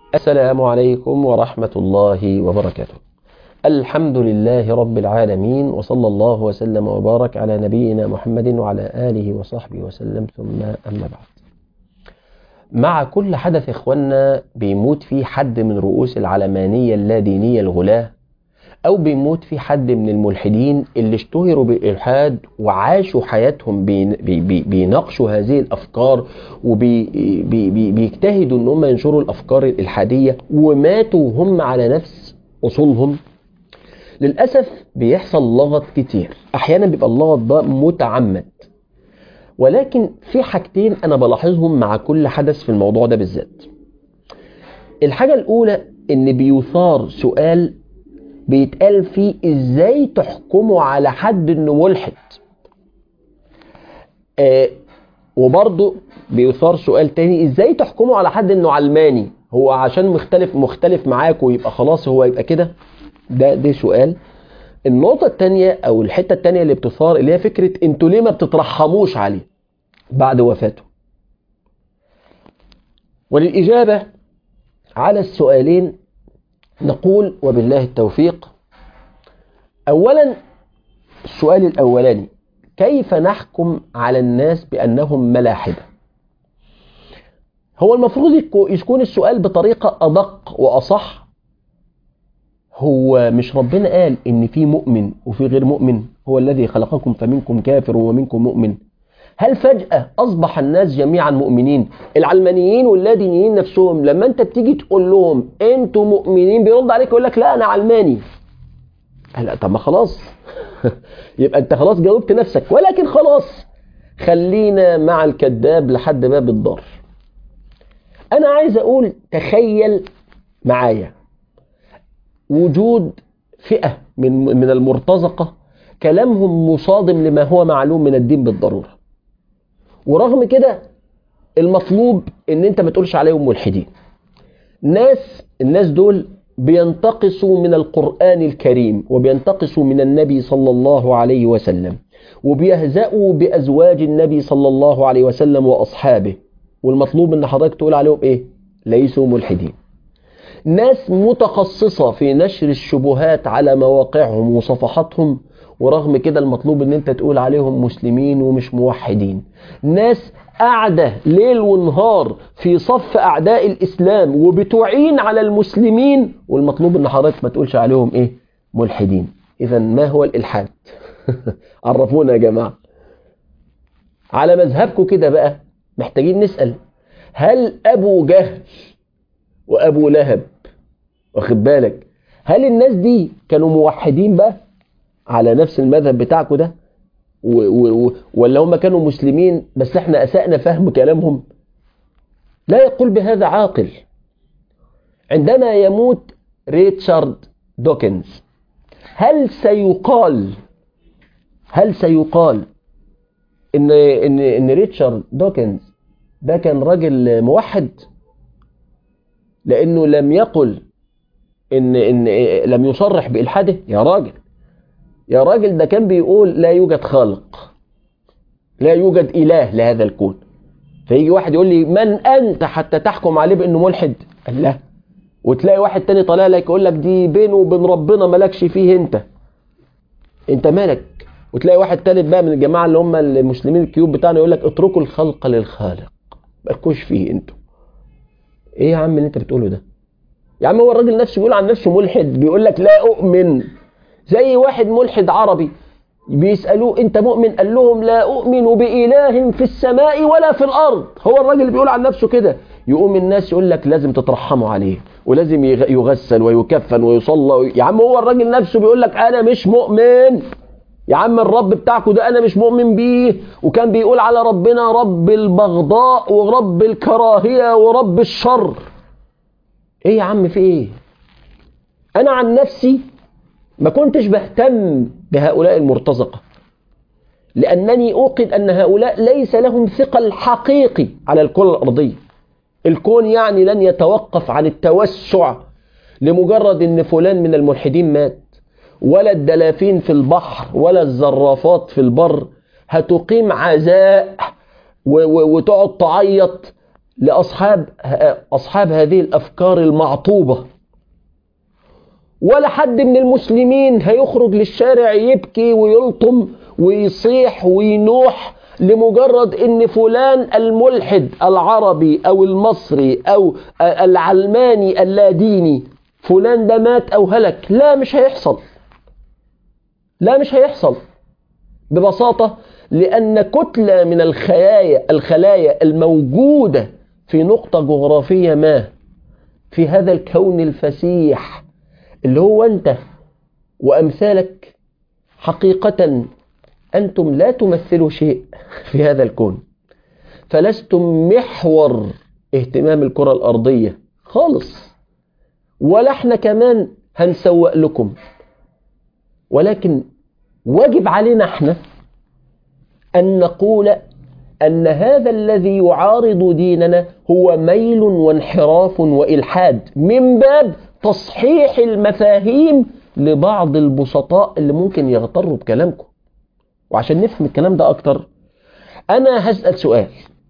السلام عليكم ورحمة الله وبركاته الحمد لله رب العالمين وصلى الله وسلم وبارك على نبينا محمد وعلى آله وصحبه وسلم ثم أما بعد مع كل حدث إخواننا بيموت فيه حد من رؤوس العلمانية اللادينية الغلاة أو بيموت فيه حد من الملحدين اللي اشتهروا بالإلحاد وعاشوا حياتهم بين- بي- بي- بيناقشوا هذه الأفكار وبيجتهدوا إن هم ينشروا الأفكار الإلحادية وماتوا هم على نفس أصولهم للأسف بيحصل لغط كتير أحيانا بيبقى اللغط ده متعمد ولكن في حاجتين أنا بلاحظهم مع كل حدث في الموضوع ده بالذات الحاجة الأولى إن بيثار سؤال بيتقال فيه إزاي تحكموا على حد إنه ملحد آه وبرضه بيثار سؤال تاني إزاي تحكموا على حد إنه علماني هو عشان مختلف مختلف معاكم يبقى خلاص هو يبقى كده ده ده سؤال النقطة التانية أو الحتة التانية اللي بتثار اللي هي فكرة أنتوا ليه ما بتترحموش عليه بعد وفاته وللإجابة على السؤالين نقول وبالله التوفيق أولا السؤال الأولاني كيف نحكم على الناس بأنهم ملاحدة هو المفروض يكو- يكون السؤال بطريقة أدق وأصح هو مش ربنا قال ان في مؤمن وفي غير مؤمن هو الذي خلقكم فمنكم كافر ومنكم مؤمن هل فجأة أصبح الناس جميعا مؤمنين العلمانيين واللادينيين نفسهم لما أنت بتيجي تقول لهم أنتوا مؤمنين بيرد عليك يقول لك لا أنا علماني لا طب ما خلاص يبقى أنت خلاص جاوبت نفسك ولكن خلاص خلينا مع الكذاب لحد باب الدار أنا عايز أقول تخيل معايا وجود فئة من من المرتزقة كلامهم مصادم لما هو معلوم من الدين بالضرورة ورغم كده المطلوب ان انت ما تقولش عليهم ملحدين ناس الناس دول بينتقصوا من القرآن الكريم وبينتقصوا من النبي صلى الله عليه وسلم وبيهزأوا بأزواج النبي صلى الله عليه وسلم وأصحابه والمطلوب ان حضرتك تقول عليهم ايه ليسوا ملحدين ناس متخصصة في نشر الشبهات على مواقعهم وصفحاتهم ورغم كده المطلوب ان انت تقول عليهم مسلمين ومش موحدين ناس قاعدة ليل ونهار في صف اعداء الاسلام وبتعين على المسلمين والمطلوب ان حضرتك ما تقولش عليهم ايه ملحدين اذا ما هو الالحاد عرفونا يا جماعة على مذهبكم كده بقى محتاجين نسأل هل ابو جهل وابو لهب واخد بالك هل الناس دي كانوا موحدين بقى على نفس المذهب بتاعكم ده و و و ولا هم كانوا مسلمين بس احنا اسأنا فهم كلامهم لا يقول بهذا عاقل عندما يموت ريتشارد دوكنز هل سيقال هل سيقال ان ان ان ريتشارد دوكنز ده كان راجل موحد لانه لم يقل ان ان لم يصرح بالحاده يا راجل يا راجل ده كان بيقول لا يوجد خالق لا يوجد اله لهذا الكون فيجي واحد يقول لي من انت حتى تحكم عليه بانه ملحد قال لا وتلاقي واحد تاني طالع لك يقول لك دي بينه وبين ربنا مالكش فيه انت انت مالك وتلاقي واحد تالت بقى من الجماعه اللي هم المسلمين الكيوب بتاعنا يقول لك اتركوا الخلق للخالق مالكوش فيه انتوا ايه يا عم اللي انت بتقوله ده يا عم هو الراجل نفسه بيقول عن نفسه ملحد بيقول لك لا اؤمن زي واحد ملحد عربي بيسالوه انت مؤمن قال لهم لا اؤمن باله في السماء ولا في الارض هو الراجل اللي بيقول عن نفسه كده يقوم الناس يقول لك لازم تترحموا عليه ولازم يغ- يغسل ويكفن ويصلى يا عم هو الراجل نفسه بيقول لك انا مش مؤمن يا عم الرب بتاعكم ده انا مش مؤمن بيه وكان بيقول على ربنا رب البغضاء ورب الكراهية ورب الشر ايه يا عم في ايه انا عن نفسي ما كنتش بهتم بهؤلاء المرتزقة لأنني أوقد أن هؤلاء ليس لهم ثقل حقيقي على الكرة الأرضية الكون يعني لن يتوقف عن التوسع لمجرد أن فلان من الملحدين مات ولا الدلافين في البحر ولا الزرافات في البر هتقيم عزاء و- و- وتقعد تعيط لأصحاب أصحاب هذه الأفكار المعطوبة ولا حد من المسلمين هيخرج للشارع يبكي ويلطم ويصيح وينوح لمجرد ان فلان الملحد العربي او المصري او العلماني اللاديني فلان ده مات او هلك لا مش هيحصل لا مش هيحصل ببساطة لأن كتلة من الخلايا الخلايا الموجودة في نقطة جغرافية ما في هذا الكون الفسيح اللي هو أنت وأمثالك حقيقة أنتم لا تمثلوا شيء في هذا الكون فلستم محور اهتمام الكرة الأرضية خالص ولا احنا كمان هنسوق لكم ولكن واجب علينا احنا أن نقول أن هذا الذي يعارض ديننا هو ميل وانحراف وإلحاد من باب تصحيح المفاهيم لبعض البسطاء اللي ممكن يغتروا بكلامكم وعشان نفهم الكلام ده أكتر أنا هسأل سؤال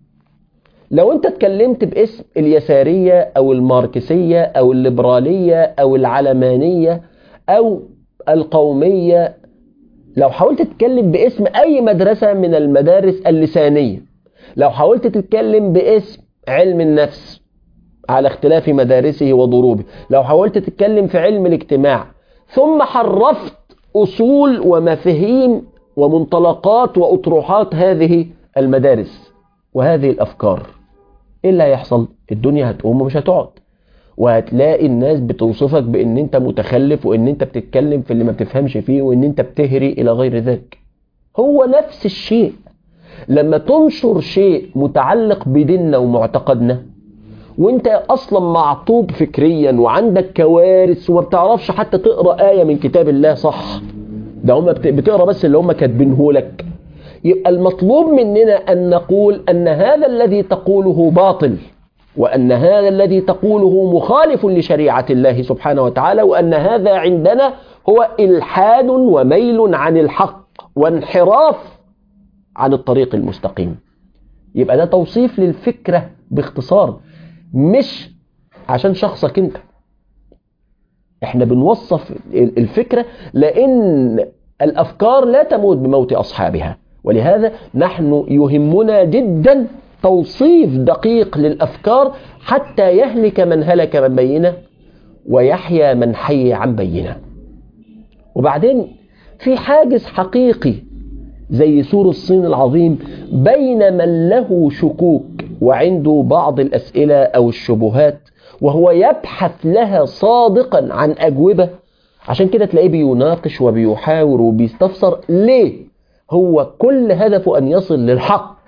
لو أنت اتكلمت باسم اليسارية أو الماركسية أو الليبرالية أو العلمانية أو القومية لو حاولت تتكلم باسم أي مدرسة من المدارس اللسانية لو حاولت تتكلم باسم علم النفس على اختلاف مدارسه وضروبه لو حاولت تتكلم في علم الاجتماع ثم حرفت أصول ومفاهيم ومنطلقات وأطروحات هذه المدارس وهذه الأفكار إيه اللي هيحصل؟ الدنيا هتقوم ومش هتقعد وهتلاقي الناس بتوصفك بان انت متخلف وان انت بتتكلم في اللي ما بتفهمش فيه وان انت بتهري الى غير ذلك هو نفس الشيء لما تنشر شيء متعلق بديننا ومعتقدنا وانت اصلا معطوب فكريا وعندك كوارث وما بتعرفش حتى تقرا ايه من كتاب الله صح ده هم بتقرا بس اللي هم كاتبينه لك يبقى المطلوب مننا ان نقول ان هذا الذي تقوله باطل وأن هذا الذي تقوله مخالف لشريعة الله سبحانه وتعالى وأن هذا عندنا هو إلحاد وميل عن الحق وانحراف عن الطريق المستقيم يبقى ده توصيف للفكرة باختصار مش عشان شخصك انت احنا بنوصف الفكرة لأن الأفكار لا تموت بموت أصحابها ولهذا نحن يهمنا جدا توصيف دقيق للأفكار حتى يهلك من هلك من بينه ويحيى من حي عن بينه وبعدين في حاجز حقيقي زي سور الصين العظيم بين من له شكوك وعنده بعض الأسئلة أو الشبهات وهو يبحث لها صادقا عن أجوبة عشان كده تلاقيه بيناقش وبيحاور وبيستفسر ليه هو كل هدفه أن يصل للحق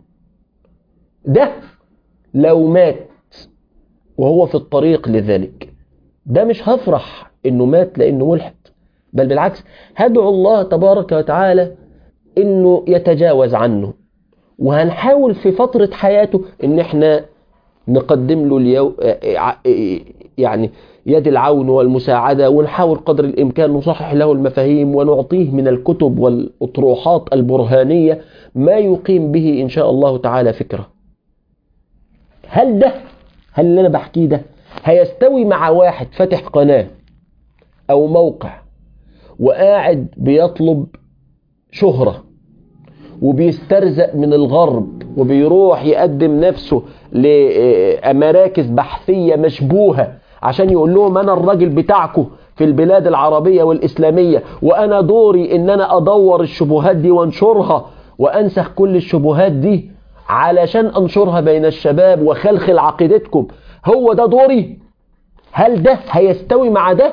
ده لو مات وهو في الطريق لذلك ده مش هفرح انه مات لانه ملحد بل بالعكس هدعو الله تبارك وتعالى انه يتجاوز عنه وهنحاول في فترة حياته ان احنا نقدم له اليو... يعني يد العون والمساعدة ونحاول قدر الإمكان نصحح له المفاهيم ونعطيه من الكتب والأطروحات البرهانية ما يقيم به إن شاء الله تعالى فكره هل ده هل اللي انا بحكيه ده هيستوي مع واحد فاتح قناة او موقع وقاعد بيطلب شهرة وبيسترزق من الغرب وبيروح يقدم نفسه لمراكز بحثية مشبوهة عشان يقول لهم انا الراجل بتاعكم في البلاد العربية والإسلامية وأنا دوري إن أنا أدور الشبهات دي وانشرها وأنسخ كل الشبهات دي علشان أنشرها بين الشباب وخلخل عقيدتكم هو ده دوري هل ده هيستوي مع ده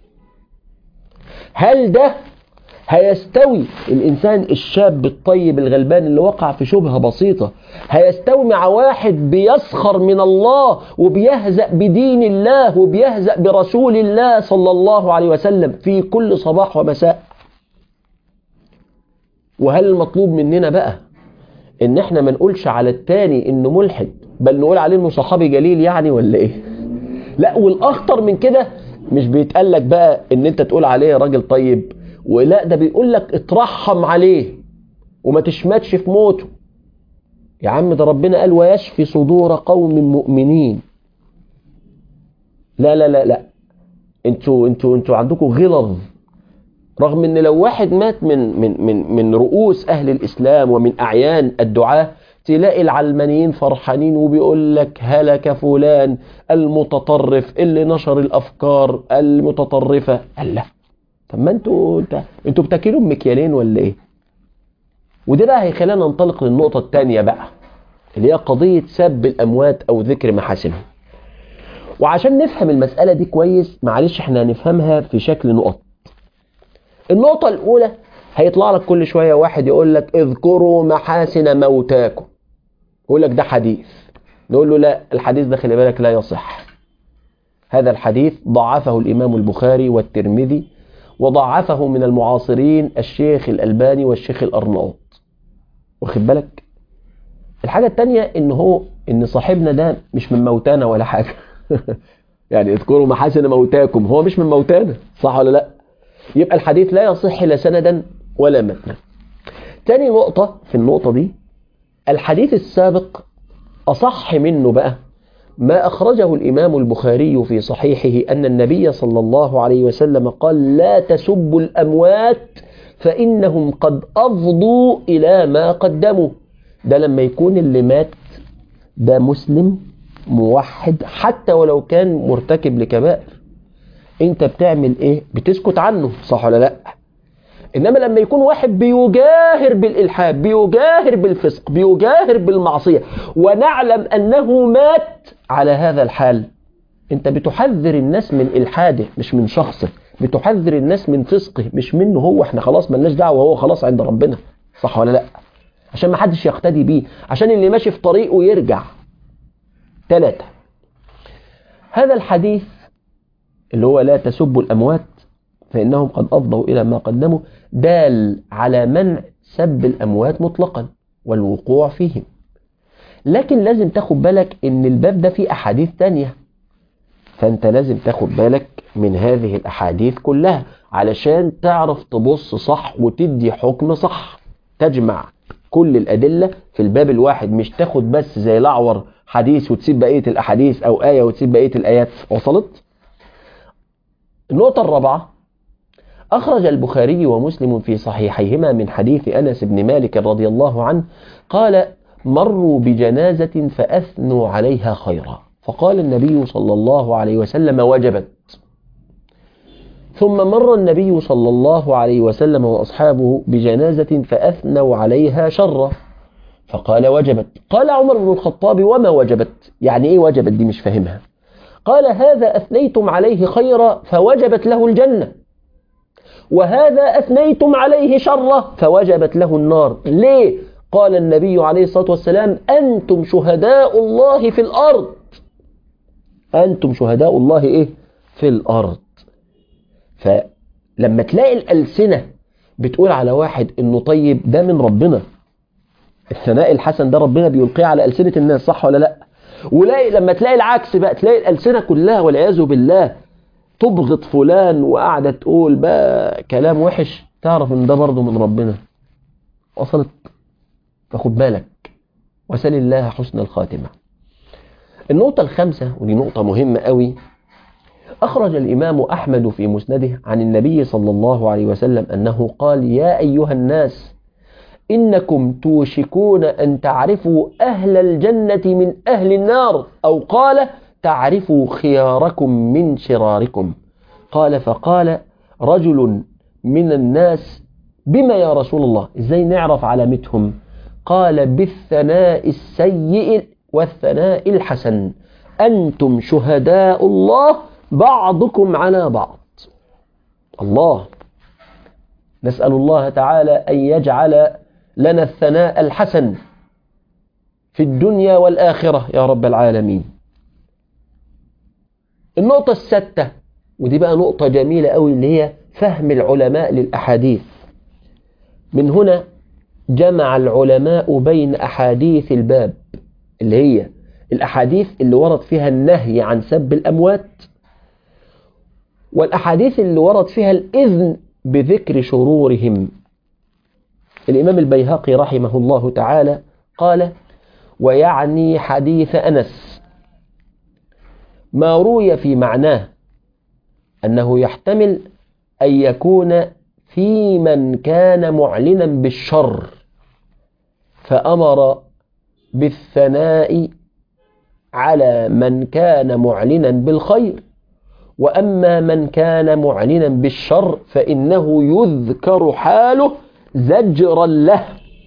هل ده هيستوي الإنسان الشاب الطيب الغلبان اللي وقع في شبهة بسيطة هيستوي مع واحد بيسخر من الله وبيهزأ بدين الله وبيهزأ برسول الله صلى الله عليه وسلم في كل صباح ومساء وهل المطلوب مننا بقى ان احنا ما نقولش على التاني انه ملحد بل نقول عليه انه صحابي جليل يعني ولا ايه لا والاخطر من كده مش بيتقال لك بقى ان انت تقول عليه راجل طيب ولا ده بيقول لك اترحم عليه وما تشمتش في موته يا عم ده ربنا قال ويشفي صدور قوم مؤمنين لا لا لا لا انتوا انتوا انتوا عندكم غلظ رغم ان لو واحد مات من من من من رؤوس اهل الاسلام ومن اعيان الدعاه تلاقي العلمانيين فرحانين وبيقول لك هلك فلان المتطرف اللي نشر الافكار المتطرفه قال لا طب ما انتوا انت انتوا بتاكلوا مكيالين ولا ايه وده بقى هيخلينا ننطلق للنقطه الثانيه بقى اللي هي قضيه سب الاموات او ذكر محاسنهم وعشان نفهم المساله دي كويس معلش احنا هنفهمها في شكل نقط النقطه الاولى هيطلع لك كل شويه واحد يقول لك اذكروا محاسن موتاكم يقول لك ده حديث نقول له لا الحديث ده خلي بالك لا يصح هذا الحديث ضعفه الإمام البخاري والترمذي وضعفه من المعاصرين الشيخ الألباني والشيخ الأرناؤوط واخد بالك الحاجة التانية ان هو ان صاحبنا ده مش من موتانا ولا حاجة يعني اذكروا محاسن موتاكم هو مش من موتانا صح ولا لا يبقى الحديث لا يصح لا سندا ولا متنا تاني نقطة في النقطة دي الحديث السابق أصح منه بقى ما أخرجه الإمام البخاري في صحيحه أن النبي صلى الله عليه وسلم قال لا تسبوا الأموات فإنهم قد أفضوا إلى ما قدموا ده لما يكون اللي مات ده مسلم موحد حتى ولو كان مرتكب لكبائر انت بتعمل ايه بتسكت عنه صح ولا لا انما لما يكون واحد بيجاهر بالالحاد بيجاهر بالفسق بيجاهر بالمعصيه ونعلم انه مات على هذا الحال انت بتحذر الناس من الحاده مش من شخصه بتحذر الناس من فسقه مش منه هو احنا خلاص ملناش دعوه هو خلاص عند ربنا صح ولا لا عشان ما حدش يقتدي بيه عشان اللي ماشي في طريقه يرجع ثلاثة هذا الحديث اللي هو لا تسبوا الأموات فإنهم قد أفضوا إلى ما قدموا دال على منع سب الأموات مطلقا والوقوع فيهم لكن لازم تاخد بالك ان الباب ده فيه أحاديث تانية فأنت لازم تاخد بالك من هذه الأحاديث كلها علشان تعرف تبص صح وتدي حكم صح تجمع كل الأدلة في الباب الواحد مش تاخد بس زي الأعور حديث وتسيب بقية الأحاديث أو آية وتسيب بقية الآيات وصلت؟ النقطة الرابعة أخرج البخاري ومسلم في صحيحيهما من حديث أنس بن مالك رضي الله عنه قال مروا بجنازة فأثنوا عليها خيرا فقال النبي صلى الله عليه وسلم وجبت ثم مر النبي صلى الله عليه وسلم وأصحابه بجنازة فأثنوا عليها شرا فقال وجبت قال عمر بن الخطاب وما وجبت يعني إيه وجبت دي مش فاهمها قال هذا أثنيتم عليه خيرا فوجبت له الجنة وهذا أثنيتم عليه شرا فوجبت له النار ليه؟ قال النبي عليه الصلاة والسلام أنتم شهداء الله في الأرض أنتم شهداء الله إيه؟ في الأرض فلما تلاقي الألسنة بتقول على واحد إنه طيب ده من ربنا الثناء الحسن ده ربنا بيلقيه على ألسنة الناس صح ولا لأ ولاقي لما تلاقي العكس بقى تلاقي الألسنة كلها والعياذ بالله تبغض فلان وقاعدة تقول بقى كلام وحش تعرف ان ده برضه من ربنا وصلت فخد بالك وسل الله حسن الخاتمة النقطة الخامسة ودي نقطة مهمة قوي أخرج الإمام أحمد في مسنده عن النبي صلى الله عليه وسلم أنه قال يا أيها الناس إنكم توشكون أن تعرفوا أهل الجنة من أهل النار أو قال تعرفوا خياركم من شراركم قال فقال رجل من الناس بما يا رسول الله إزاي نعرف علامتهم قال بالثناء السيء والثناء الحسن أنتم شهداء الله بعضكم على بعض الله نسأل الله تعالى أن يجعل لنا الثناء الحسن في الدنيا والآخرة يا رب العالمين النقطة الستة ودي بقى نقطة جميلة قوي اللي هي فهم العلماء للأحاديث من هنا جمع العلماء بين أحاديث الباب اللي هي الأحاديث اللي ورد فيها النهي عن سب الأموات والأحاديث اللي ورد فيها الإذن بذكر شرورهم الإمام البيهقي رحمه الله تعالى قال ويعني حديث أنس ما روي في معناه أنه يحتمل أن يكون في من كان معلنا بالشر فأمر بالثناء على من كان معلنا بالخير وأما من كان معلنا بالشر فإنه يذكر حاله زجرا له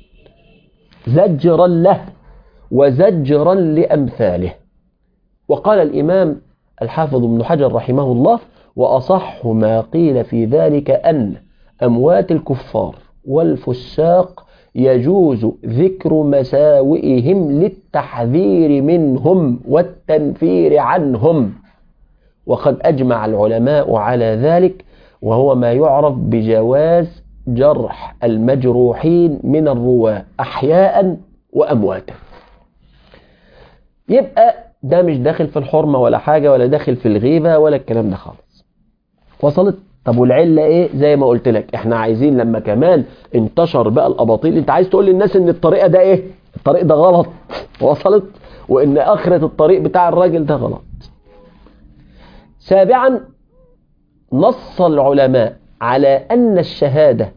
زجرا له وزجرا لأمثاله وقال الإمام الحافظ ابن حجر رحمه الله وأصح ما قيل في ذلك أن أموات الكفار والفساق يجوز ذكر مساوئهم للتحذير منهم والتنفير عنهم وقد أجمع العلماء على ذلك وهو ما يعرف بجواز جرح المجروحين من الرواة أحياء وأمواتا يبقى ده مش داخل في الحرمة ولا حاجة ولا داخل في الغيبة ولا الكلام ده خالص وصلت طب والعلة ايه زي ما قلت لك احنا عايزين لما كمان انتشر بقى الاباطيل انت عايز تقول للناس ان الطريقة ده ايه الطريق ده غلط وصلت وان اخرة الطريق بتاع الراجل ده غلط سابعا نص العلماء على ان الشهادة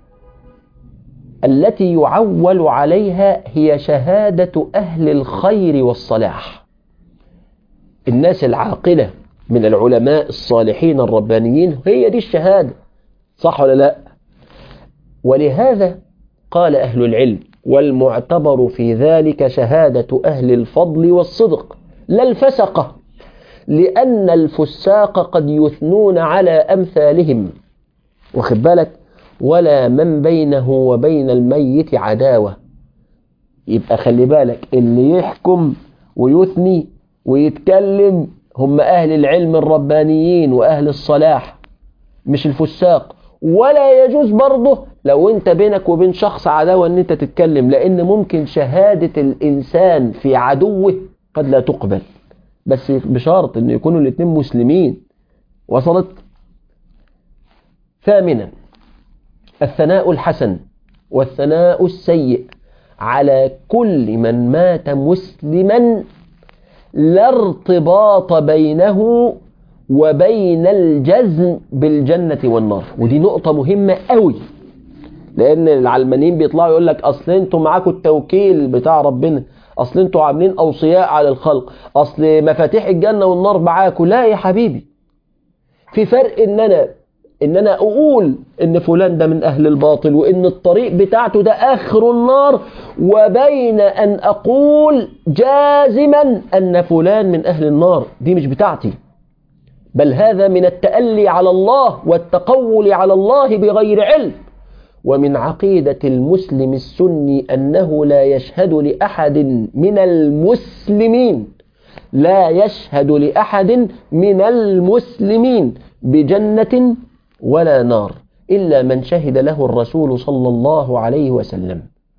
التي يعول عليها هي شهادة اهل الخير والصلاح الناس العاقلة من العلماء الصالحين الربانيين هي دي الشهادة صح ولا لا ولهذا قال أهل العلم والمعتبر في ذلك شهادة أهل الفضل والصدق لا الفسقة لأن الفساق قد يثنون على أمثالهم واخد بالك ولا من بينه وبين الميت عداوة يبقى خلي بالك اللي يحكم ويثني ويتكلم هم أهل العلم الربانيين وأهل الصلاح مش الفساق ولا يجوز برضه لو انت بينك وبين شخص عداوة ان انت تتكلم لان ممكن شهادة الانسان في عدوه قد لا تقبل بس بشرط ان يكونوا الاثنين مسلمين وصلت ثامنا الثناء الحسن والثناء السيء على كل من مات مسلما لا ارتباط بينه وبين الجزم بالجنة والنار ودي نقطة مهمة قوي لأن العلمانيين بيطلعوا يقول لك أصل انتوا معاكم التوكيل بتاع ربنا أصل انتوا عاملين أوصياء على الخلق أصل مفاتيح الجنة والنار معاكم لا يا حبيبي في فرق إن أنا إن أنا أقول إن فلان ده من أهل الباطل وإن الطريق بتاعته ده آخر النار وبين أن أقول جازما أن فلان من أهل النار دي مش بتاعتي بل هذا من التألي على الله والتقول على الله بغير علم ومن عقيدة المسلم السني أنه لا يشهد لأحد من المسلمين لا يشهد لأحد من المسلمين بجنة ولا نار إلا من شهد له الرسول صلى الله عليه وسلم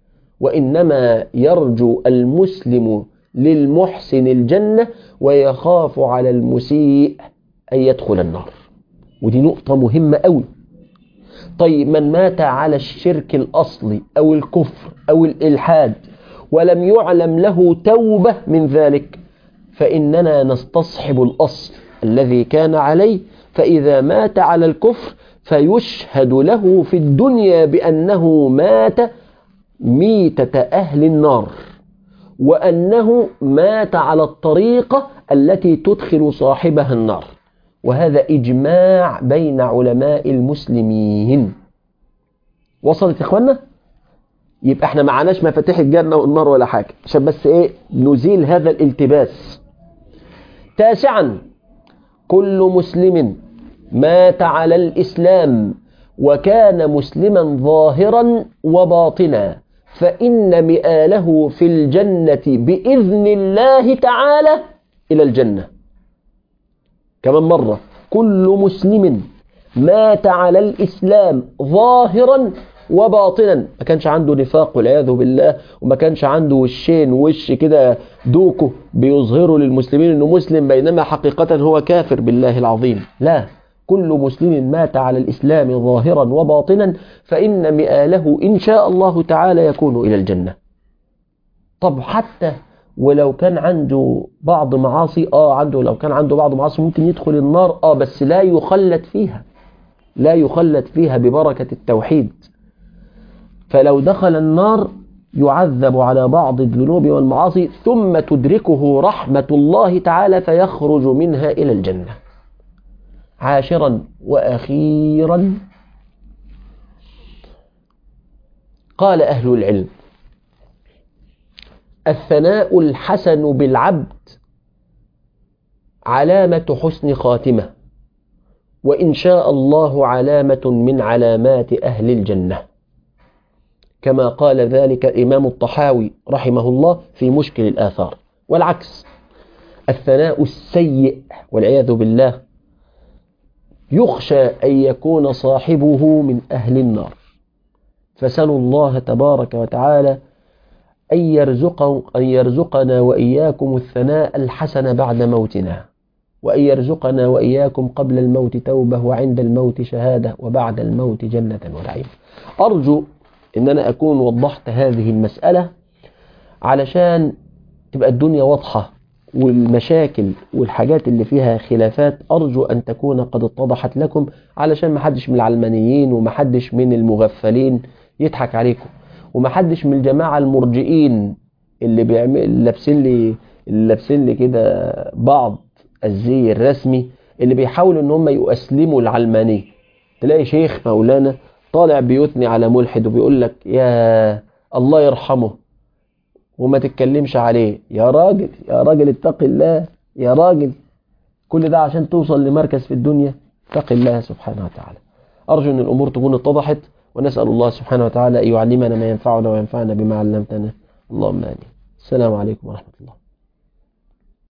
وإنما يرجو المسلم للمحسن الجنة ويخاف على المسيء أن يدخل النار ودي نقطة مهمة أوي طيب من مات على الشرك الأصلي أو الكفر أو الإلحاد ولم يعلم له توبة من ذلك فإننا نستصحب الأصل الذي كان عليه فإذا مات على الكفر فيشهد له في الدنيا بأنه مات ميتة أهل النار وأنه مات على الطريقة التي تدخل صاحبها النار وهذا إجماع بين علماء المسلمين وصلت يا إخوانا؟ يبقى احنا معناش مفاتيح الجنة والنار ولا حاجة عشان بس ايه نزيل هذا الالتباس تاسعا كل مسلم مات على الإسلام وكان مسلما ظاهرا وباطنا فإن مآله في الجنة بإذن الله تعالى إلى الجنة كمان مرة كل مسلم مات على الإسلام ظاهرا وباطنا ما كانش عنده نفاق والعياذ بالله وما كانش عنده وشين وش كده دوكه بيظهروا للمسلمين انه مسلم بينما حقيقة هو كافر بالله العظيم لا كل مسلم مات على الإسلام ظاهرا وباطنا فإن مآله إن شاء الله تعالى يكون إلى الجنة طب حتى ولو كان عنده بعض معاصي اه عنده لو كان عنده بعض معاصي ممكن يدخل النار اه بس لا يخلد فيها لا يخلد فيها ببركة التوحيد فلو دخل النار يعذب على بعض الذنوب والمعاصي ثم تدركه رحمة الله تعالى فيخرج منها إلى الجنة عاشرا وأخيرا قال أهل العلم الثناء الحسن بالعبد علامة حسن خاتمة وإن شاء الله علامة من علامات أهل الجنة كما قال ذلك الإمام الطحاوي رحمه الله في مشكل الآثار والعكس الثناء السيء والعياذ بالله يخشى أن يكون صاحبه من أهل النار فسلوا الله تبارك وتعالى أن, يرزق أن يرزقنا وإياكم الثناء الحسن بعد موتنا وأن يرزقنا وإياكم قبل الموت توبة وعند الموت شهادة وبعد الموت جنة ونعيم أرجو أن أنا أكون وضحت هذه المسألة علشان تبقى الدنيا واضحة والمشاكل والحاجات اللي فيها خلافات أرجو أن تكون قد اتضحت لكم علشان ما حدش من العلمانيين وما حدش من المغفلين يضحك عليكم وما حدش من الجماعة المرجئين اللي بيعمل لابسين لي اللي لابسين لي كده بعض الزي الرسمي اللي بيحاولوا ان هم يؤسلموا العلمانية تلاقي شيخ مولانا طالع بيثني على ملحد وبيقول لك يا الله يرحمه وما تتكلمش عليه يا راجل يا راجل اتق الله يا راجل كل ده عشان توصل لمركز في الدنيا اتق الله سبحانه وتعالى أرجو أن الأمور تكون اتضحت ونسأل الله سبحانه وتعالى أن يعلمنا ما ينفعنا وينفعنا بما علمتنا اللهم آمين السلام عليكم ورحمة الله